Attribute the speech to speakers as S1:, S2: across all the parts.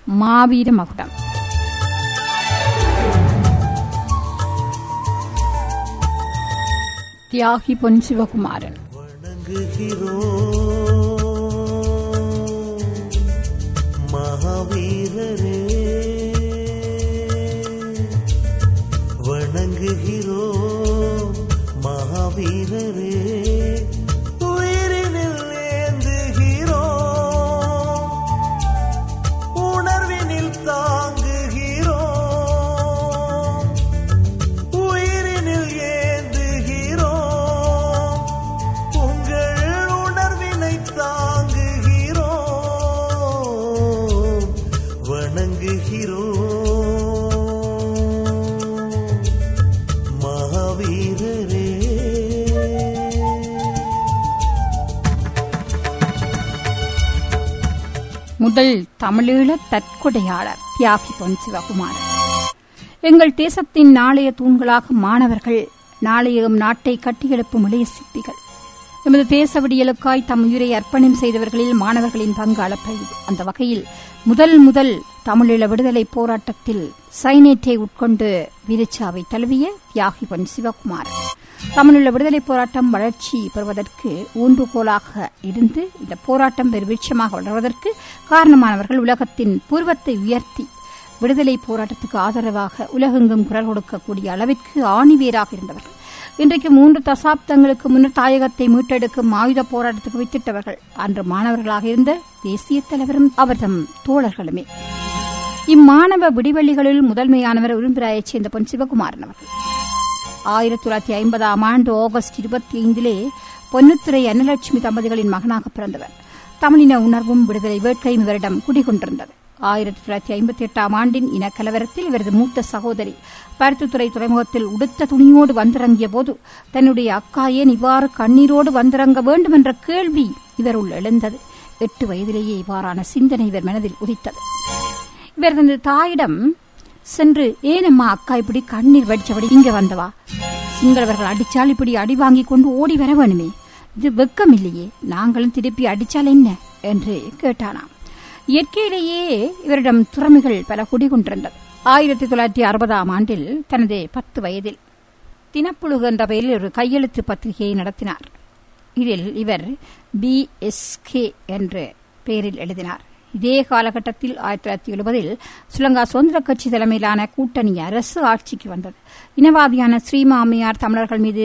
S1: மாவீர மகுடம் தியாகி பொன் சிவகுமாரன்
S2: வணங்குகிறோம் மகாவீரரே வணங்குகிறோம் மகாவீரரே உயிரினில் ஏந்துகிறோம் உணர்வினில் தாங்குகிறோம் உயிரினில் ஏந்துகிறோம் உங்கள் உணர்வினை தாங்குகிறோம் வணங்குகிறோம் மகாவீரரே
S1: முதல் தமிழீழ தற்கொடையாளர் தியாகி பொன் சிவகுமாரன் எங்கள் தேசத்தின் நாளைய தூண்களாக மாணவர்கள் நாளைய எம் நாட்டை கட்டியெழுப்பும் இளைய சிற்பிகள் எமது தேச விடியலுக்காய் தம் உயிரை அர்ப்பணம் செய்தவர்களில் மாணவர்களின் பங்கு அளப்பரியது அந்த வகையில் முதல் முதல் தமிழீழ விடுதலை போராட்டத்தில் சைனேட்டை உட்கொண்டு வீரச்சாவை தழுவிய தியாகி பொன் சிவகுமாரன் தமிழீழ விடுதலை போராட்டம் வளர்ச்சி பெறுவதற்கு ஊன்றுகோலாக இருந்து இந்த போராட்டம் பெருவிட்சமாக வளர்வதற்கு காரணமானவர்கள் உலகத்தின் பூர்வத்தை உயர்த்தி விடுதலை போராட்டத்துக்கு ஆதரவாக உலகெங்கும் குரல் கொடுக்கக்கூடிய அளவிற்கு ஆணிவேராக இருந்தவர்கள் இன்றைக்கு மூன்று தசாப்தங்களுக்கு முன்னர் தாயகத்தை மீட்டெடுக்கும் ஆயுத போராட்டத்துக்கு வித்திட்டவர்கள் அன்று மாணவர்களாக இருந்த தேசிய தலைவரும் அவர்தம் தோழர்களுமே இம்மாணவ விடிவெள்ளிகளில் முதன்மையானவர் உரும்பிராயைச் சேர்ந்த பொன் சிவகுமாரன் அவர்கள் ஆயிரத்தி தொள்ளாயிரத்தி ஐம்பதாம் ஆண்டு ஆகஸ்ட் இருபத்தி ஐந்திலே பொன்னுத்துறை அன்னலட்சுமி தம்பதிகளின் மகனாக பிறந்தவர் தமிழின உணர்வும் விடுதலை வேட்கையும் இவரிடம் குடிகொண்டிருந்தது ஆயிரத்தி தொள்ளாயிரத்தி ஐம்பத்தி எட்டாம் ஆண்டின் இனக்கலவரத்தில் இவரது மூத்த சகோதரி பருத்தித்துறை துறைமுகத்தில் உடுத்த துணியோடு வந்திறங்கிய போது தன்னுடைய அக்கா ஏன் இவ்வாறு கண்ணீரோடு வந்திறங்க வேண்டும் என்ற கேள்வி இவருள் எழுந்தது எட்டு வயதிலேயே இவ்வாறான சிந்தனை இவர் மனதில் உதித்தது இவர் தனது தாயிடம் சென்று ஏனம்மா அக்கா இப்படி கண்ணீர் வடிச்சபடி இங்க வந்தவா சிங்களவர்கள் அடிச்சால் இப்படி அடி வாங்கி கொண்டு ஓடி வர வேணுமே இது வெக்கம் இல்லையே நாங்களும் திருப்பி அடிச்சால் என்ன என்று கேட்டானாம் இயற்கையிலேயே இவரிடம் திறமைகள் பல குடிகொண்டிருந்தது ஆயிரத்தி தொள்ளாயிரத்தி அறுபதாம் ஆண்டில் தனது பத்து வயதில் தினப்புழுகு என்ற பெயரில் ஒரு கையெழுத்து பத்திரிகையை நடத்தினார் இதில் இவர் பி கே என்ற பெயரில் எழுதினார் இதே காலகட்டத்தில் ஆயிரத்தி தொள்ளாயிரத்தி எழுபதில் ஸ்ரீலங்கா சுதந்திர கட்சி தலைமையிலான கூட்டணி அரசு ஆட்சிக்கு வந்தது இனவாதியான ஸ்ரீமாமியார் தமிழர்கள் மீது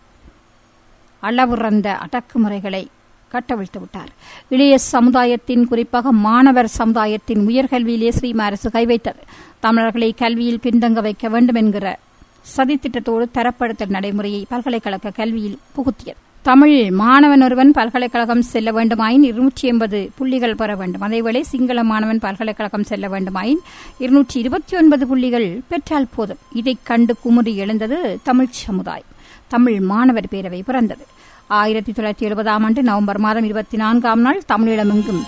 S1: அளவுறந்த அடக்குமுறைகளை கட்டவிழ்த்து விட்டார் இளைய சமுதாயத்தின் குறிப்பாக மாணவர் சமுதாயத்தின் உயர்கல்வியிலே ஸ்ரீமா அரசு கைவைத்தது தமிழர்களை கல்வியில் பின்தங்க வைக்க வேண்டும் என்கிற சதித்திட்டத்தோடு தரப்படுத்தல் நடைமுறையை பல்கலைக்கழக கல்வியில் புகுத்தியது தமிழ் மாணவன் ஒருவன் பல்கலைக்கழகம் செல்ல வேண்டுமாயின் இருநூற்றி எண்பது புள்ளிகள் பெற வேண்டும் அதேவேளை சிங்கள மாணவன் பல்கலைக்கழகம் செல்ல வேண்டுமாயின் இருநூற்றி இருபத்தி ஒன்பது புள்ளிகள் பெற்றால் போதும் இதைக் கண்டு குமுறி எழுந்தது தமிழ் சமுதாயம் தமிழ் மாணவர் பேரவை பிறந்தது ஆயிரத்தி தொள்ளாயிரத்தி எழுபதாம் ஆண்டு நவம்பர் மாதம் இருபத்தி நான்காம் நாள் தமிழீழமெங்கும்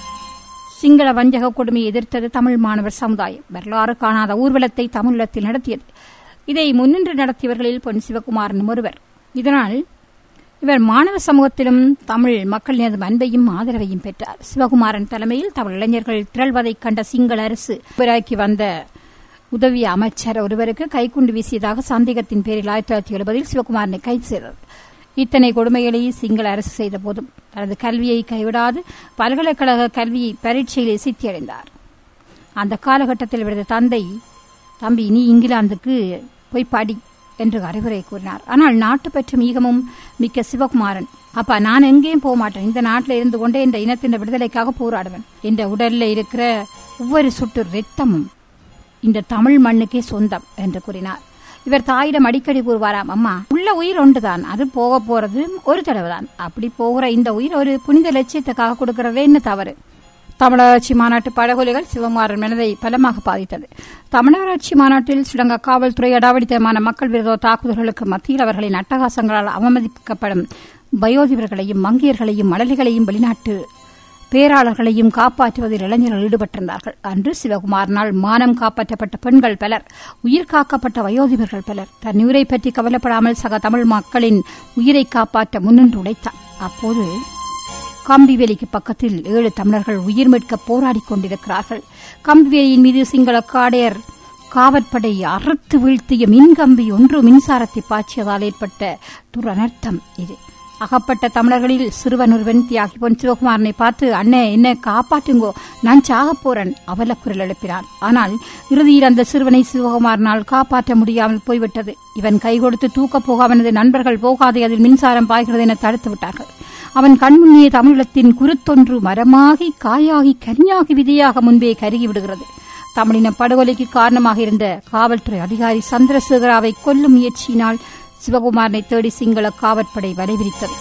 S1: சிங்கள வஞ்சக கொடுமையை எதிர்த்தது தமிழ் மாணவர் சமுதாயம் வரலாறு காணாத ஊர்வலத்தை தமிழீழத்தில் நடத்தியது இதை முன்னின்று நடத்தியவர்களில் பொன் சிவகுமாரன் ஒருவர் இதனால் இவர் மாணவ சமூகத்திலும் தமிழ் மக்களினது அன்பையும் ஆதரவையும் பெற்றார் சிவகுமாரன் தலைமையில் தமிழ் இளைஞர்கள் திரள்வதைக் கண்ட சிங்கள அரசு உருவாக்கி வந்த உதவி அமைச்சர் ஒருவருக்கு கைக்குண்டு வீசியதாக சந்தேகத்தின் பேரில் ஆயிரத்தி தொள்ளாயிரத்தி எழுபதில் சிவகுமாரனை கைது செய்தது இத்தனை கொடுமைகளை சிங்கள அரசு செய்த போதும் தனது கல்வியை கைவிடாது பல்கலைக்கழக கல்வியை பரீட்சையிலே சித்தியடைந்தார் அந்த காலகட்டத்தில் இவரது தந்தை தம்பி நீ இங்கிலாந்துக்கு போய் படி என்று அறிவுரை கூறினார் ஆனால் நாட்டுப்பற்று மீகமும் மிக்க சிவகுமாரன் அப்பா நான் எங்கேயும் போக மாட்டேன் இந்த நாட்டில் இருந்து கொண்டே இந்த இனத்தின் விடுதலைக்காக போராடுவேன் இந்த உடல்ல இருக்கிற ஒவ்வொரு சொட்டு ரத்தமும் இந்த தமிழ் மண்ணுக்கே சொந்தம் என்று கூறினார் இவர் தாயிடம் அடிக்கடி கூறுவாராம் அம்மா உள்ள உயிர் ஒன்றுதான் அது போக போறது ஒரு தடவை தான் அப்படி போகிற இந்த உயிர் ஒரு புனித லட்சியத்துக்காக கொடுக்கறதே என்ன தவறு தமிழராட்சி மாநாட்டு படகொலிகள் சிவகுமாரன் மனதை பலமாக பாதித்தது தமிழராட்சி மாநாட்டில் ஸ்ரீலங்கா காவல்துறை அடாவடித்தனமான மக்கள் விரோத தாக்குதல்களுக்கு மத்தியில் அவர்களின் அட்டகாசங்களால் அவமதிக்கப்படும் வயோதிபர்களையும் மங்கையர்களையும் மடலிகளையும் வெளிநாட்டு பேராளர்களையும் காப்பாற்றுவதில் இளைஞர்கள் ஈடுபட்டிருந்தார்கள் அன்று சிவகுமாரனால் மானம் காப்பாற்றப்பட்ட பெண்கள் பலர் உயிர் காக்கப்பட்ட வயோதிபர்கள் பலர் தன் உயிரை பற்றி கவலைப்படாமல் சக தமிழ் மக்களின் உயிரை காப்பாற்ற முன்னின்று உழைத்தார் அப்போது கம்பிவேலிக்கு பக்கத்தில் ஏழு தமிழர்கள் உயிர் மீட்க போராடிக் கொண்டிருக்கிறார்கள் கம்பிவேலியின் மீது சிங்கள காடையர் காவற்படை அறுத்து வீழ்த்திய மின்கம்பி ஒன்று மின்சாரத்தை பாய்ச்சியதால் ஏற்பட்ட துரனர்த்தம் இது அகப்பட்ட தமிழர்களில் சிறுவன் ஒருவன் தியாகி பொன் சிவகுமாரனை பார்த்து அண்ணே என்ன காப்பாற்றுங்கோ நான் சாகப் போறேன் அவலக்குரல் எழுப்பினான் ஆனால் இறுதியில் அந்த சிறுவனை சிவகுமாரனால் காப்பாற்ற முடியாமல் போய்விட்டது இவன் கை கொடுத்து தூக்கப் போக அவனது நண்பர்கள் போகாதே அதில் மின்சாரம் பாய்கிறது என தடுத்து விட்டார்கள் அவன் கண்முன்னே தமிழத்தின் குருத்தொன்று மரமாகி காயாகி கனியாகி விதையாக முன்பே கருகி விடுகிறது தமிழின படுகொலைக்கு காரணமாக இருந்த காவல்துறை அதிகாரி சந்திரசேகராவை கொல்லும் முயற்சியினால் சிவகுமாரனை தேடி சிங்கள காவற்படை வலைவிரித்தது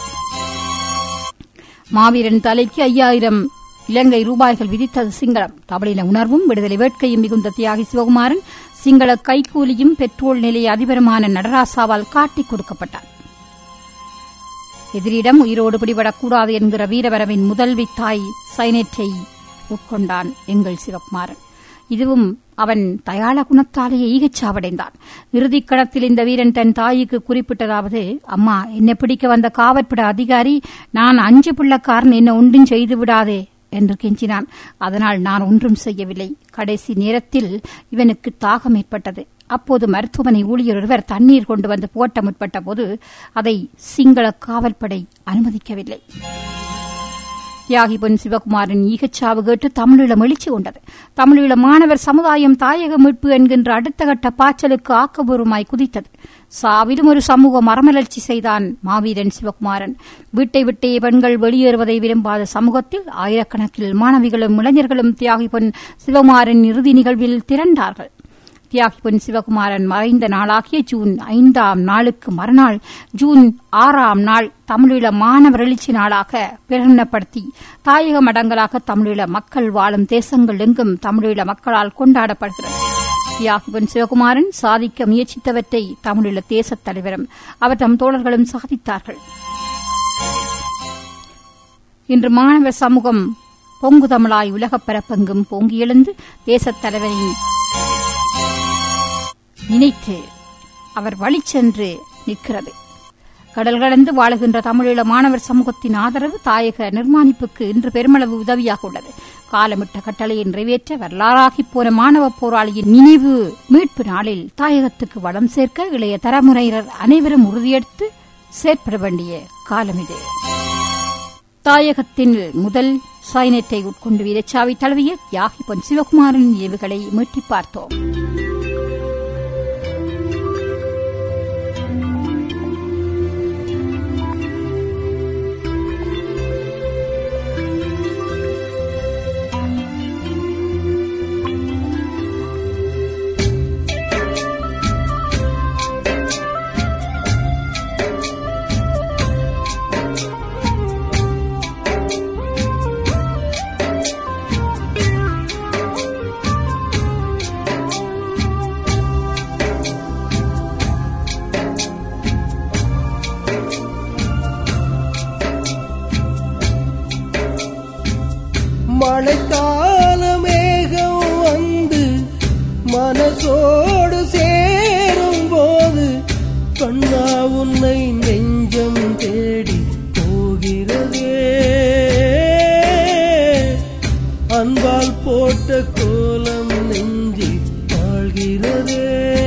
S1: மாவீரன் தலைக்கு ஐயாயிரம் இலங்கை ரூபாய்கள் விதித்தது சிங்களம் தமிழின உணர்வும் விடுதலை வேட்கையும் மிகுந்த தியாகி சிவகுமாரன் சிங்கள கைக்கூலியும் பெட்ரோல் நிலைய அதிபருமான நடராசாவால் காட்டிக் கொடுக்கப்பட்டார் எதிரிடம் உயிரோடு பிடிபடக்கூடாது என்கிற வீரவரவின் முதல்வி தாய் சைனேட்டை உட்கொண்டான் எங்கள் சிவகுமாரன் இதுவும் அவன் தயாள குணத்தாலேயே ஈகச்சாவடைந்தான் இறுதிக் கடத்தில் இந்த வீரன் தன் தாய்க்கு குறிப்பிட்டதாவது அம்மா என்னை பிடிக்க வந்த காவற்பட அதிகாரி நான் அஞ்சு பிள்ளைக்காரன் என்ன ஒன்றும் செய்து விடாதே என்று கெஞ்சினான் அதனால் நான் ஒன்றும் செய்யவில்லை கடைசி நேரத்தில் இவனுக்கு தாகம் ஏற்பட்டது அப்போது மருத்துவமனை ஊழியர் ஒருவர் தண்ணீர் கொண்டு வந்து போட்ட முற்பட்ட போது அதை சிங்கள காவல்படை அனுமதிக்கவில்லை தியாகி பொன் சிவகுமாரின் ஈகச்சாவு கேட்டு தமிழீழம் எழுச்சி கொண்டது தமிழீழ மாணவர் சமுதாயம் தாயக மீட்பு என்கின்ற அடுத்த கட்ட பாய்ச்சலுக்கு ஆக்கபூர்வமாய் குதித்தது சாவிலும் ஒரு சமூக மரமலர்ச்சி செய்தான் மாவீரன் சிவகுமாரன் வீட்டை விட்டே பெண்கள் வெளியேறுவதை விரும்பாத சமூகத்தில் ஆயிரக்கணக்கில் மாணவிகளும் இளைஞர்களும் தியாகி பொன் சிவகுமாரின் இறுதி நிகழ்வில் திரண்டார்கள் தியாகி பொன் சிவகுமாரன் மறைந்த நாளாகிய ஜூன் ஐந்தாம் நாளுக்கு மறுநாள் ஜூன் ஆறாம் நாள் தமிழீழ மாணவர் எழுச்சி நாளாக பிரகடனப்படுத்தி தாயக மடங்களாக தமிழீழ மக்கள் வாழும் தேசங்கள் எங்கும் தமிழீழ மக்களால் கொண்டாடப்படுகிறது தியாகி பொன் சிவகுமாரன் சாதிக்க முயற்சித்தவற்றை தமிழீழ தேசத் தலைவரும் அவர் தம் தோழர்களும் சாதித்தார்கள் இன்று மாணவர் சமூகம் பொங்கு தமிழாய் உலகப் பரப்பெங்கும் பொங்கி எழுந்து தேசத் தலைவரின் நினைத்து அவர் வழி சென்று நிற்கிறது கடல் கடந்து வாழுகின்ற தமிழீழ மாணவர் சமூகத்தின் ஆதரவு தாயக நிர்மாணிப்புக்கு இன்று பெருமளவு உதவியாக உள்ளது காலமிட்ட கட்டளையை நிறைவேற்ற வரலாறாகி போன மாணவ போராளியின் நினைவு மீட்பு நாளில் தாயகத்துக்கு வளம் சேர்க்க இளைய தலைமுறையினர் அனைவரும் உறுதியெடுத்து செயற்பட வேண்டிய காலம் இது தாயகத்தின் முதல் சைனத்தை உட்கொண்டு வீரச்சாவி தழுவிய தியாகி பொன் சிவகுமாரின் நினைவுகளை மீட்டி பார்த்தோம்
S2: மழைக்கால மேகம் வந்து மனசோடு சேரும் போது கண்ணா உன்னை நெஞ்சம் தேடி போகிறதே அன்பால் போட்ட கோலம் நெஞ்சி வாழ்கிறதே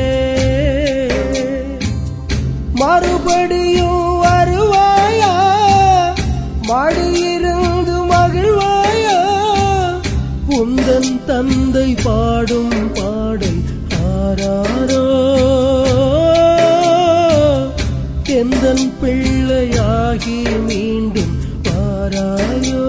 S2: மறுபடியும் வருவாயா மடியிருந்து மகிழ்வாயா உந்தன் தந்தை பாடும் பாடல் ஆராரோ எந்தன் பிள்ளையாகி மீண்டும் பாராயோ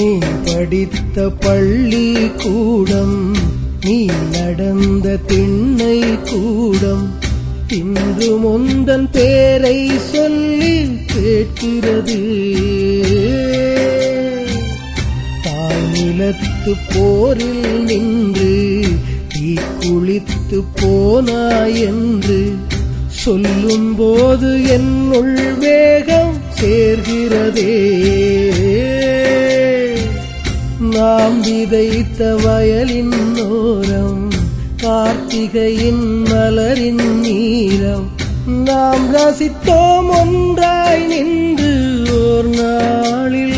S2: நீ படித்த பள்ளி கூடம் நீ நடந்த திண்ணை கூடம் இன்று முந்தன் பேரை சொல்லி கேட்கிறது தாய் நிலத்து போரில் நின்று தீ குளித்து போனாய் என்று சொல்லும் போது என்னுள் வேகம் சேர்கிறதே நாம் விதைத்த வயலின் ஓரம் கார்த்திகையின் மலரின் நீரம் நாம் ரசித்தோம் ஒன்றாய் நின்று ஓர் நாளில்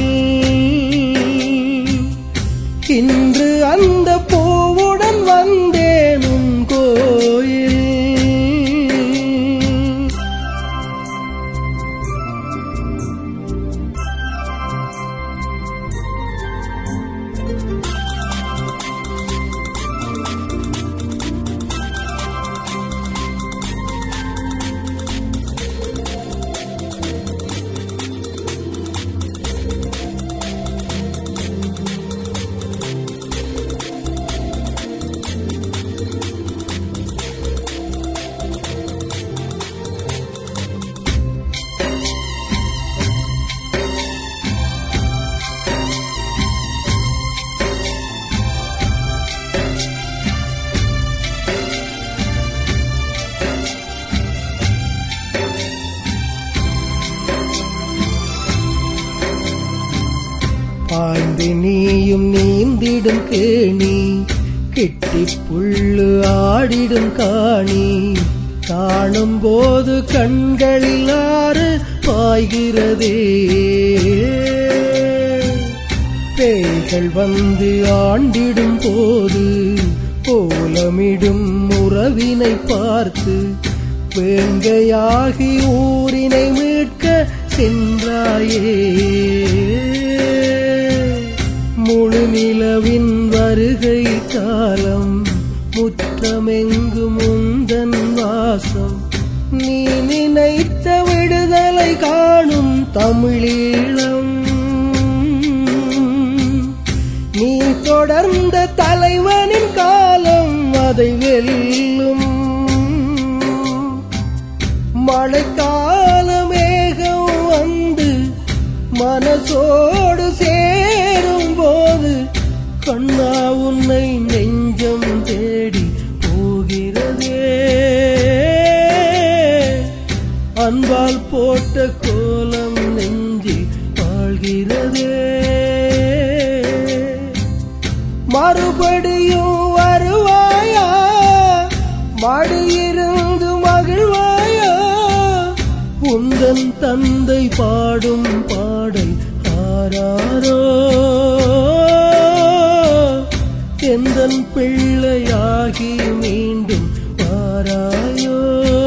S2: இன்று அந்த பூவுடன் வந்தேன் உன் கோயில் பாய்ந்து நீயும் நீந்திடும் கேணி கெட்டி புல்லு ஆடிடும் காணி காணும் போது கண்களில் ஆறு பாய்கிறதே பேய்கள் வந்து ஆண்டிடும் போது கோலமிடும் உறவினை பார்த்து வேங்கையாகி ஊரினை மீட்க சென்றாயே முழு நிலவின் வருகை காலம் முற்றமெங்கும் முந்தன் வாசம் நீ நினைத்த விடுதலை காணும் தமிழீழம் நீ தொடர்ந்த தலைவனின் காலம் அதை வெல்லும் மழைக்கால மேகம் வந்து மனசோடு சேரும் போது கண்ணா உன்னை நெஞ்சம் தேடி போகிறதே அன்பால் போட்ட கோலம் நெஞ்சி வாழ்கிறதே மறுபடியும் வருவாயா மடியிருந்து மகிழ்வாயா உந்தன் தந்தை பாடும் பாடல் ஆராரோ எந்தன் பிள்ளையாகி மீண்டும் வாராயோ